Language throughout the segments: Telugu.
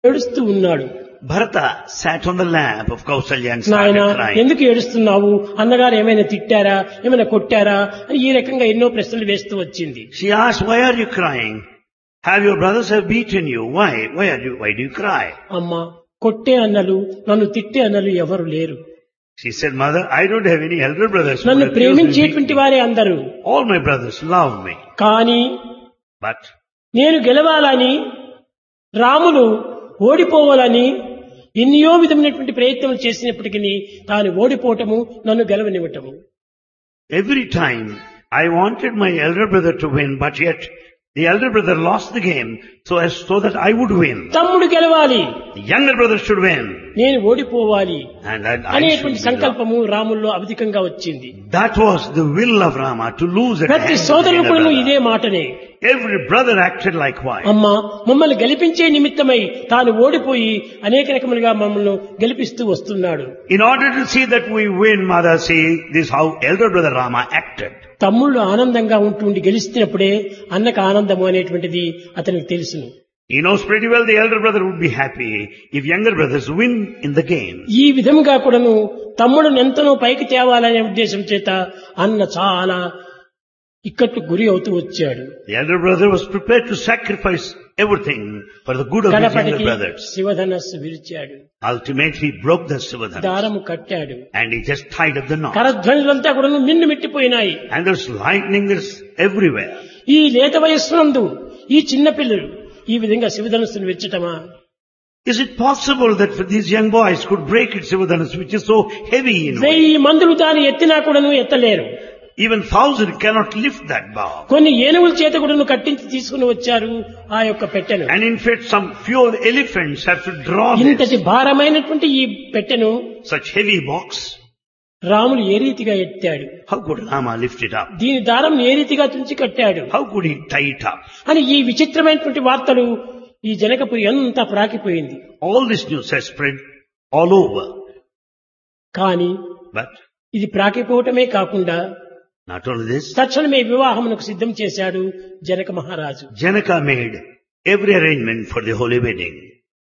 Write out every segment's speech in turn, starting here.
ఏడుస్తూ ఉన్నాడు Bharata sat on the lap of Kausalya and నాయన started crying. ఎందుకు ఏడుస్తున్నావు అన్నగారు ఏమైనా తిట్టారా ఏమైనా కొట్టారా అని ఈ రకంగా ఎన్నో ప్రశ్నలు వేస్తూ వచ్చింది She asked, why are you crying? Have your brothers have beaten you? Why? Why are you, why do you cry? అమ్మా కొట్టే అన్నలు నన్ను తిట్టే అన్నలు ఎవరు లేరు She said, mother, I don't have any elder brothers. who నన్ను would accuse me of ప్రేమించేటువంటి beating me. వారే అందరూ All my brothers love me. కానీ But నేను గెలవాలని రాములు ఓడిపోవాలని ఎన్నో విధమైనటువంటి ప్రయత్నం చేసినప్పటికీ తాను ఓడిపోవటము నన్ను గెలవనివ్వటము every time I wanted my elder brother to win, but yet the elder brother lost the game so as so that I would win. తమ్ముడు గెలవాలి The younger brother should win. నేను ఓడిపోవాలి And I, I అనేటువంటి should be సంకల్పము రాముల్లో అధికంగా వచ్చింది That was the will of Rama to lose at the ప్రతి hands of the సోదరుడు younger కూడా brother. ఇదే మాటనే Every brother acted likewise. అమ్మా మమ్మల్ని గెలిపించే నిమిత్తమై తాను ఓడిపోయి అనేక రకములుగా మమ్మల్ని గెలిపిస్తూ వస్తున్నాడు In order to see that we win, Mother, see, this is how elder brother Rama acted. తమ్ముళ్ళు ఆనందంగా ఉంటుండి గెలిస్తున్నప్పుడే అన్నకు ఆనందము అనేటువంటిది అతనికి తెలుసును He knows pretty well the elder brother would be happy if younger brothers win in the game. ఈ విధంగా కూడాను తమ్ముడును ఎంతనో పైకి తేవాలనే ఉద్దేశం చేత అన్న చాలా ఇక్కట్టు గురి అవుతూ వచ్చాడు The elder brother was prepared to sacrifice everything for the good of his younger కడపటికి brothers. శివధనస్సు విరిచాడు Ultimately broke the Sivadhan దారము కట్టాడు and he just tied up the knot. కరధ్వనులంతా కూడాను మిన్ను మిట్టిపోయినాయి And there's lightning there's everywhere. ఈ లేత వయస్సునందు ఈ చిన్న పిల్లలు ఈ విధంగా శివధనస్సును విరచటమా Is it possible that for these young boys could break its Sivadhanas which is so heavy in weight? వెయ్యి మందులు దాన్ని ఎత్తినా కూడాను ఎత్తలేరు Even thousand cannot lift that bar. కొన్ని ఏనుగుల చేత కూడాను కట్టించి తీసుకుని వచ్చారు ఆ యొక్క పెట్టెను And in fact, some few elephants have to draw ఇంతటి this, భారమైనటువంటి ఈ పెట్టెను such heavy box. రాములు ఏ రీతిగా ఎత్తాడు How could Rama lift it up? దీని దారం ఏ రీతిగా తుంచి కట్టాడు How could he tie it up? అని ఈ విచిత్రమైనటువంటి వార్తలు ఈ జనకపురి అంతా ప్రాకిపోయింది All this news has spread all over. కానీ But ఇది ప్రాకిపోవటమే కాకుండా not only this, తక్షణమే వివాహమునకు సిద్ధం చేశాడు జనక మహారాజు Janaka made every arrangement for the holy wedding.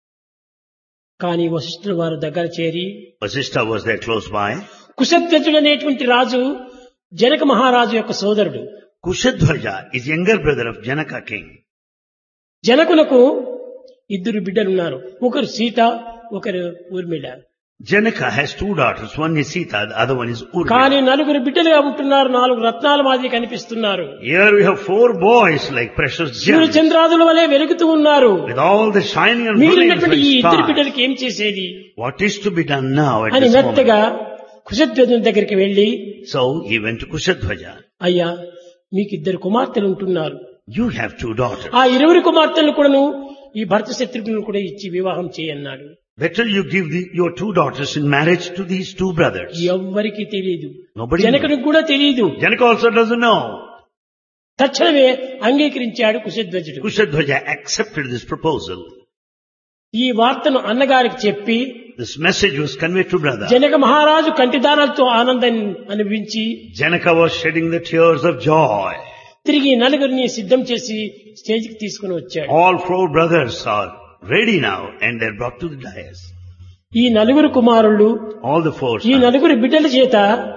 కానీ వశిష్ఠుల వారు దగ్గర చేరి Vasistha was there close by. కుశధ్వజుడు అనేటువంటి రాజు జనక మహారాజు యొక్క సోదరుడు Kushadhwaja is younger brother of Janaka king. జనకునకు ఇద్దరు బిడ్డలున్నారు ఒకరు సీత ఒకరు Urmila Janaka has two daughters. One is Sita, the other one is Urmila. కానీ నలుగురు బిడ్డలుగా ఉంటున్నారు నాలుగు రత్నాల మాదిరి కనిపిస్తున్నారు Here we have four boys like precious Surya gems. చంద్రాదుల వలె వెలుగుతూ ఉన్నారు With all the shining and brilliance మిగిలినటువంటి ఈ like ఇద్దరు stars. బిడ్డలకి ఏం చేసేది What is to be done now at అని this moment? మెత్తగా కుశధ్వజుని దగ్గరికి వెళ్లి So he went to Kushadhwaja. అయ్యా మీకు ఇద్దరు కుమార్తెలు ఉంటున్నారు You have two daughters. ఆ ఇరువురి కుమార్తెలను కూడాను ఈ భర్త శత్రుఘ్నులు కూడా ఇచ్చి వివాహం చేయన్నాడు Better you give the, your two daughters in marriage to these two brothers. ఎవ్వరికి తెలియదు Nobody జనకునికి కూడా తెలియదు Janaka also doesn't know. తక్షణమే అంగీకరించాడు కుశధ్వజుడు Kushadhwaja accepted this proposal. ఈ వార్తను అన్నగారికి చెప్పి This message was conveyed to brother. Janaka మహారాజు కంటిదారాలతో ఆనందాన్ని అనుభవించి Janaka was shedding the tears of joy. తిరిగి నలుగురిని సిద్ధం చేసి స్టేజ్కి తీసుకుని వచ్చాడు All four brothers are ready now and they're brought to the dais. ఈ నలుగురు కుమారులు All the four ఈ sons. నలుగురు బిడ్డల చేత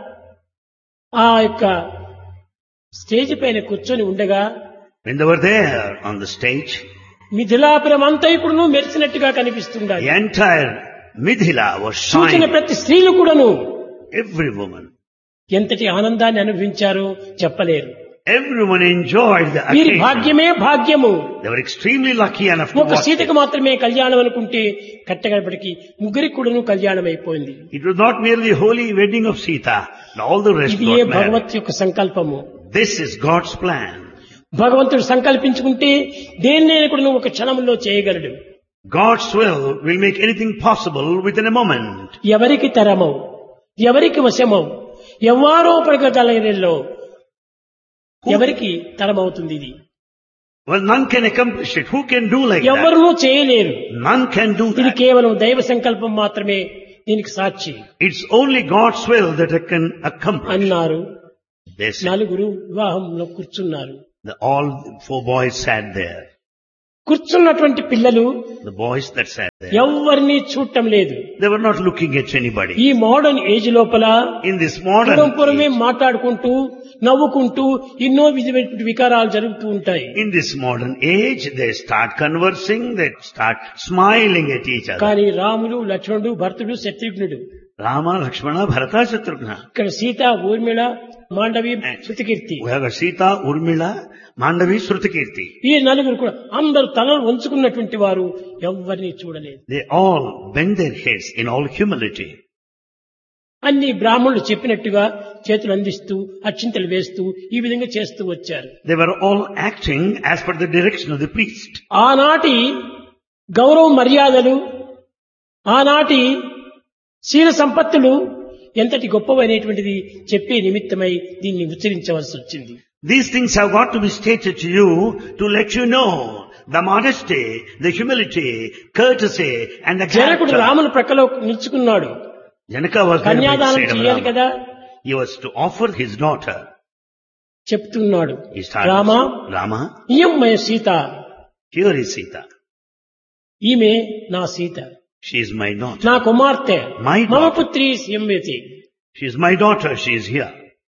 ఆ యొక్క స్టేజ్ పైన కూర్చొని ఉండగా When they were there on the stage, Mithilapuram అంతా ఇప్పుడు మెరిసినట్టుగా కనిపిస్తుండాలి the entire Midhila was చూసిన shining. ప్రతి స్త్రీలు కూడాను Every woman. ఎంతటి ఆనందాన్ని అనుభవించారో చెప్పలేరు Everyone enjoyed the వీరి occasion. భాగ్యమే భాగ్యము They were extremely lucky enough to ఒక watch సీతకు it. మాత్రమే కళ్యాణం అనుకుంటే కట్టగడపటికి ముగ్గురికి కూడాను కళ్యాణం అయిపోయింది It was not merely holy wedding of Sita, and all the rest ఇది ఏ got married. భగవత్ యొక్క సంకల్పము This is God's plan. భగవంతుడు సంకల్పించుకుంటే దేన్నైనా కూడా నువ్వు ఒక క్షణంలో చేయగలడు God's will will make anything possible within a moment. ఎవరికి తరమవు ఎవరికి వశమవు ఎవ్వారో పడగలగలో ఎవరికి తరమవుతుంది ఇది Well, none can accomplish it. Who can do like that? ఎవరునూ చేయలేరు None can do ఇది that. కేవలం దైవ సంకల్పం మాత్రమే దీనికి సాక్షి It's only God's will that it can accomplish. అన్నారు They said, నలుగురు వివాహంలో కూర్చున్నారు the, all four boys sat there. కూర్చున్నటువంటి పిల్లలు The boys that sat there, ఎవరిని చూడటం లేదు they were not looking at anybody. ఈ మోడర్న్ ఏజ్ లోపల In this modern పురమే age, మాట్లాడుకుంటూ నవ్వుకుంటూ ఎన్నో విధమైనటువంటి వికారాలు జరుగుతూ ఉంటాయి in this modern age, they start conversing, they start smiling at each other. కానీ రాములు లక్ష్మణుడు భరతుడు శత్రుఘ్నుడు Rama, Lakshmana, Bharata, Shatrugna. ఇక్కడ Sita Urmila Mandovi శృతికీర్తి We have a Sita, Urmila, Mandavi, Shrutikirti. ఈ నలుగురు కూడా అందరు తలలు వంచుకున్నటువంటి వారు ఎవరిని చూడలేదు They all bend their heads in all humility. అన్ని బ్రాహ్మణులు చెప్పినట్టుగా చేతులు అందిస్తూ అక్షింతలు వేస్తూ ఈ విధంగా చేస్తూ వచ్చారు They were all acting as per the direction of the priest. ఆనాటి గౌరవ మర్యాదలు ఆనాటి శీల సంపత్తులు ఎంతటి గొప్పవైనటువంటిది చెప్పే నిమిత్తమై దీన్ని ఉచ్చరించవలసి వచ్చింది These things have got to be stated to you to let you know the modesty, the humility, courtesy and the జనకుడు character. రాముని ప్రక్కలో నిలుచుకున్నాడు Janaka was there by the కన్యాదానం side of చేయాలి Rama. కదా He was to offer his daughter. చెప్తున్నాడు He started, Rama Rama, ఇయమ్మయ Sita here is Sita. ఈమె నా Sita She is my daughter. నా కుమార్తె My మమ daughter. పుత్రి సంయతి She is my daughter. She is here.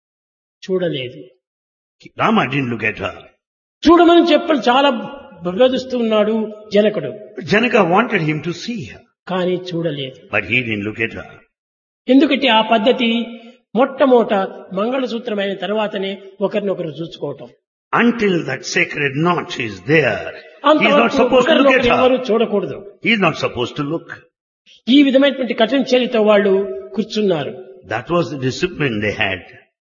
చూడలేదు Rama didn't look at her. చూడమని చెప్పని చాలా విరోధిస్తూ ఉన్నాడు జనకుడు But Janaka wanted him to see her. కానీ చూడలేదు But he didn't look at her. ఎందుకంటే ఆ పద్ధతి మొట్టమొదట మంగళసూత్రమైన తర్వాతనే ఒకరినొకరు చూసుకోవటం Until that sacred knot is there, he is not అంతవరకు supposed to look at ఒకరినొకరు ఎవరు her. చూడకూడదు He is not supposed to look. ఈ విధమైనటువంటి కఠిన చర్యతో వాళ్ళు కూర్చున్నారు That was the discipline they had.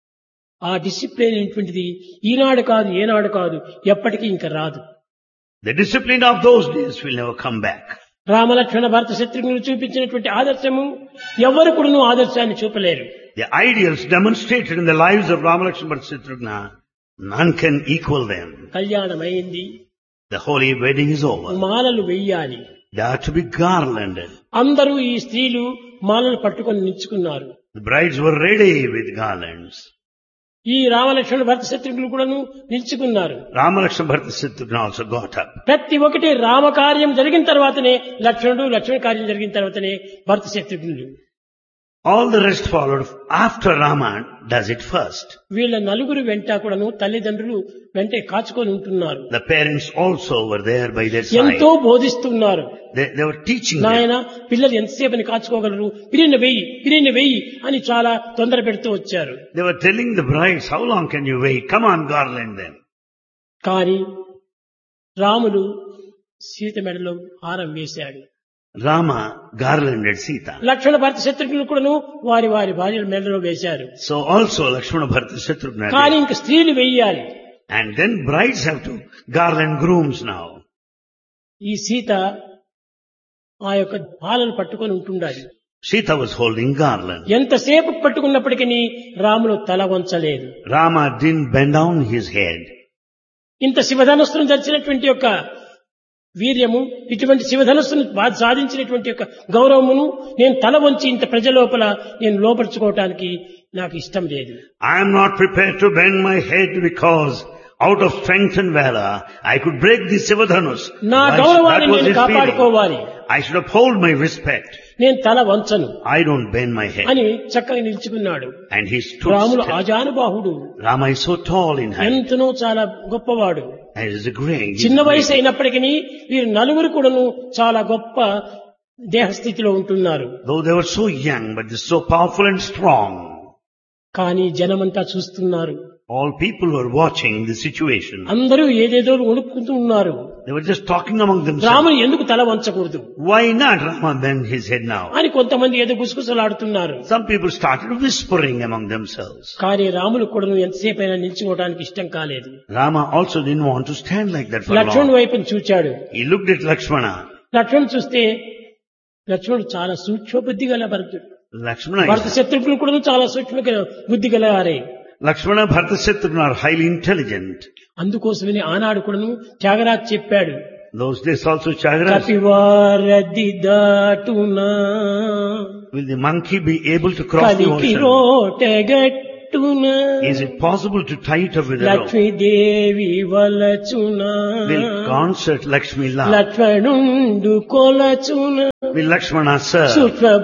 ఆ డిసిప్లిన్ అనేటువంటిది ఈనాడు కాదు ఏనాడు కాదు ఎప్పటికీ ఇంకా రాదు The discipline of those days will never come back. రామలక్ష్మణ భరత శత్రుఘ్నులు చూపించినటువంటి ఆదర్శము ఎవరు కూడా ఆదర్శాన్ని చూపలేరు The ideals demonstrated in the lives of Ramalakshmana Bharat none can equal them. కళ్యాణం అయింది The holy wedding is over. మాలలు వెయ్యాలి They are to be garlanded. అందరూ ఈ స్త్రీలు మాలలు పట్టుకొని నిల్చుకున్నారు The brides were ready with garlands. ఈ రామలక్ష్మణ భరత శత్రుఘ్నులు కూడాను నిల్చుకున్నారు Ramalakshmana Bharat also got up. ప్రతి ఒక్కటి రామకార్యం జరిగిన తర్వాతనే లక్ష్మణుడు లక్ష్మణ కార్యం జరిగిన తర్వాతనే భరత శత్రుఘ్నులు All the rest followed after Rama does it first. వీళ్ళ నలుగురు వెంట కూడాను తల్లిదండ్రులు వెంటే కాచుకొని ఉంటున్నారు The parents also were there by their side. ఎంతో బోధిస్తున్నారు They, they were teaching them. నాయన పిల్లలు ఎంతసేపని కాచుకోగలరు బిరిన వెయ్యి బిరిన వెయ్యి అని చాలా తొందర పెడుతూ వచ్చారు They were telling the brides, how long can you wait? Come on, garland them. కానీ రాములు సీత మెడలో హారం వేశాడు Rama garlanded Sita. లక్ష్మణ భరత శత్రుఘ్నులు కూడాను వారి వారి భార్యల మెడలో వేశారు So also Lakshmana Bharata Shatrugna did. కానీ ఇంక స్త్రీలు వెయ్యాలి And then brides have to garland grooms now. ఈ సీత ఆ యొక్క పాలను పట్టుకొని ఉంటుండాలి Sita was holding garland. ఎంతసేపు పట్టుకున్నప్పటికీ రాములు తల వంచలేదు Rama didn't bend down his head. ఇంత శివధనస్సును ధరించినటువంటి యొక్క వీర్యము ఇటువంటి శివధనస్సును బా- సాధించినటువంటి యొక్క గౌరవమును నేను తల వంచి ఇంత ప్రజల లోపల నేను లోపరుచుకోవటానికి నాకు ఇష్టం లేదు I am not prepared to bend my head because out of strength and valor, I could break the Sivadhanus. నా Why should- గౌరవాన్ని That was నేను his feeling. కాపాడుకోవాలి I should uphold my respect. నేను తల వంచను I don't bend my head. అని చక్కగా నిలుచుకున్నాడు And he stood Ramulu still. ఆజానుబాహుడు Rama is so tall in height. ఎంతనో చాలా గొప్పవాడు And is a great. he's చిన్న వయసు great. అయినప్పటికీ వీరు నలుగురు కూడాను చాలా గొప్ప దేహస్థితిలో ఉంటున్నారు Though they were so young, but they're so powerful and strong. కానీ జనమంతా చూస్తున్నారు All people were watching the situation. అందరూ ఏదేదో ఉణుక్కుంటూ ఉన్నారు They were just talking among themselves. రాముడు ఎందుకు తల వంచకూడదు Why not Rama bend his head now? అని కొంతమంది ఏదో గుసగుసలాడుతున్నారు Some people started whispering among themselves. కానీ రాములు కూడా ఎంతసేపు అయినా నిల్చుకోవడానికి ఇష్టం కాలేదు Rama also didn't want to stand like that for లక్ష్మణుడు long. వైపుని చూచాడు He looked at Lakshmana. లక్ష్మణుడు చూస్తే లక్ష్మణుడు చాలా సూక్ష్మ బుద్ధి గల భరతుడు Lakshmana, భరత is, శత్రుఘ్నులు కూడా చాలా సూక్ష్మ గల- బుద్ధి గలవారే Lakshmana Bharatasatrugna are highly intelligent. అందుకోసమని ఆనాడు కూడాను త్యాగరాజ్ చెప్పాడు Those days also Chagraj, కపివారది దాటునా will the monkey be able to cross the కలికి ocean? రోటెగట్టి కట్టున Is it possible to tie it up with a rope? Lakshmidevi వలచున Will concert Lakshmi love? లక్ష్మణుండు కొలచున Will Lakshmana serve? సూక్ష్మ